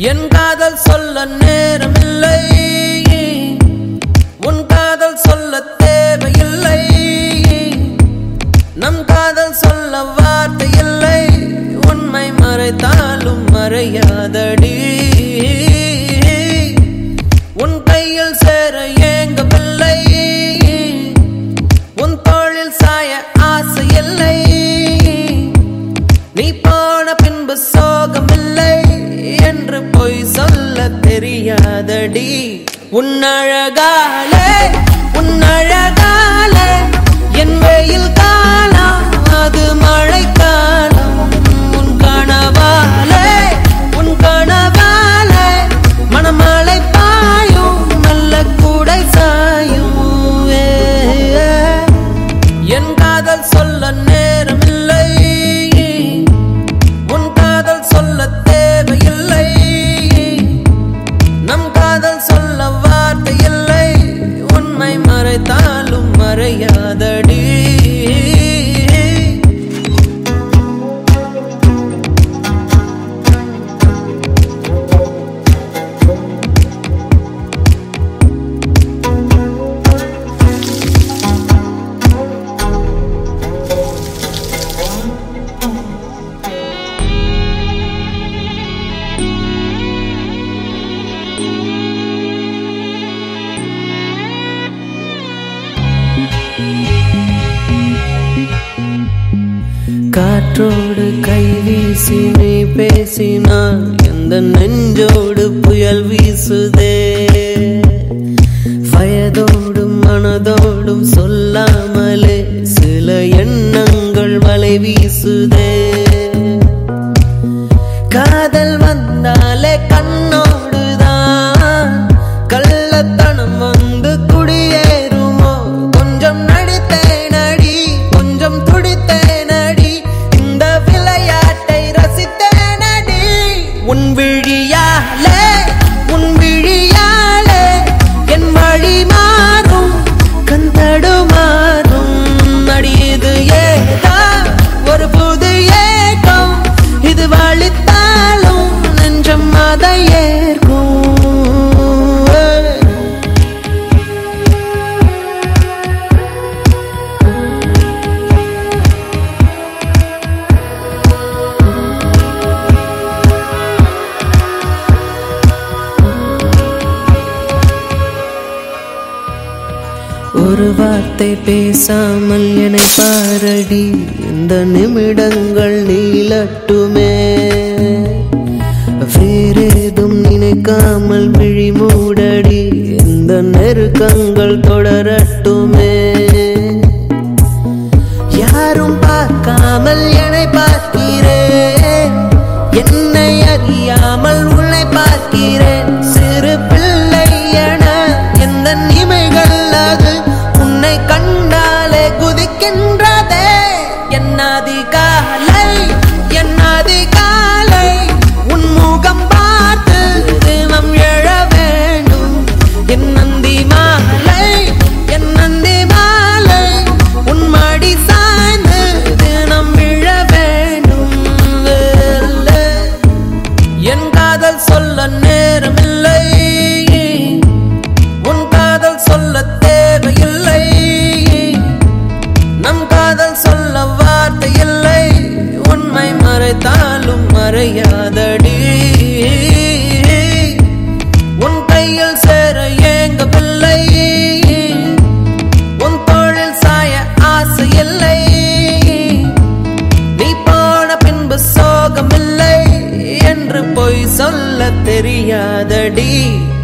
என் காதல் சொல்ல நேரமில்லை உன் காதல் சொல்ல தேவையில்லை நம் காதல் சொல்ல வார்த்தை இல்லை உண்மை மறைத்தாலும் மறையாதடி உன் கையில் சேர ஏங்கவில்லை உன் தோளில் சாய ஆசை இல்லை நீ போன பின்பு சோகமில்லை என்று பொய் சொல்ல தெரியாதடி உன் அழகாலே உன் அழகாலே என் வெயில் காலம் அது மழை காலம் உன் கனவாலே உன் கனவாலே மணமழை பாயும் நல்ல கூடை சாயும் ஏ, ஏ. என் காதல் சொல்ல நேரமில்லை உன் காதல் சொல்ல தேவையில்லை நம் காதல் சொல்ல வார்த்தை இல்லை உண்மை மறைத்தாலும் மறையாதடி காற்றோடு கை வீசி நீ பேசினால் எந்த நெஞ்சோடு புயல் வீசுதே வயதோடும் மனதோடும் சொல்லாமலே சில எண்ணங்கள் வலை வீசுதே காதல் வந்தாலே கண்ணோடுதான் கள்ளத்தனம் வந்து குடியேறுமோ கொஞ்சம் நடித்தேன் அடி கொஞ்சம் துடித்தேன் அடி இந்த விளையாட்டை ரசித்தேன் அடி உன் விழியாலே உன் விழியாலே என் வழி மாறும் கண் தடுமாறும் அடி இது ஏதா ஒரு புது ஏக்கம் இது வழித்தாலும் நெஞ்சம் அதை ஏற்கும் ஒரு வார்த்தை பேசாமல் என்னை பாரடி இந்த நிமிடங்கள் நீளட்டுமே வேறேதும் நினைக்காமல் விழி மூடடி இந்த நெருக்கங்கள் தொடரட்டுமே யாரும் பார்க்காமல் என்னை பார்க்கிறேன் என்னை அறியாமல் உன்னை பார்க்கிறேன் சிறு பிள்ளை என எந்த இமைகள் அது உன்னை கண்டாலே குதிக்கின்றதே என் அதிகாலை என் அதிகாலை உன் முகம் பார்த்து தினம் எழ வேண்டும் என் நந்தி மாலை என் நந்தி மாலை உன் மடி சாய்ந்து தினம் விழ வேண்டும் வெல்ல. என் காதல் சொல்ல நேரமில்லை உன் காதல் சொல்ல தேவையில்லை நம் காதல் சொல்ல வார்த்தை இல்லை உண்மை மறைத்தாலும் மறையாதடி உன் கையில் சேர ஏங்கவில்லை உன் தோளில் சாய ஆசை இல்லை நீ போன பின்பு சோகமில்லை என்று பொய் சொல்ல தெரியாதடி